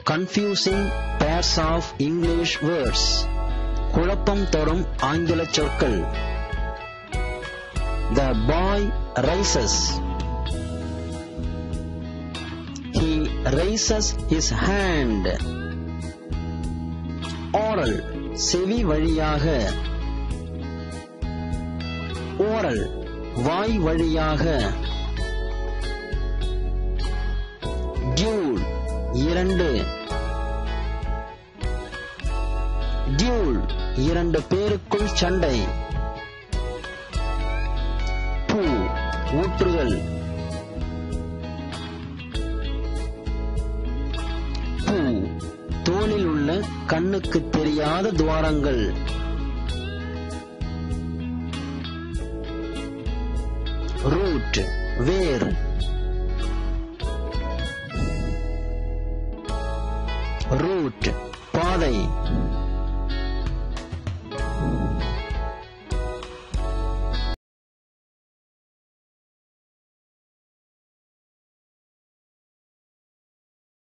confusing pairs of English words குழப்பம் தரும் ஆங்கில சொற்கள் The boy rises. He raises his hand. Oral செவி வழியாக ஓரல் வாய் வழியாக டியூல் இரண்டு டியூல் இரண்டு பேருக்குள் சண்டை பூ ஊற்றுதல் பூ தோலில் உள்ள கண்ணுக்கு தெரியாத துவாரங்கள் ரூட் வேர் ரூட் பாதை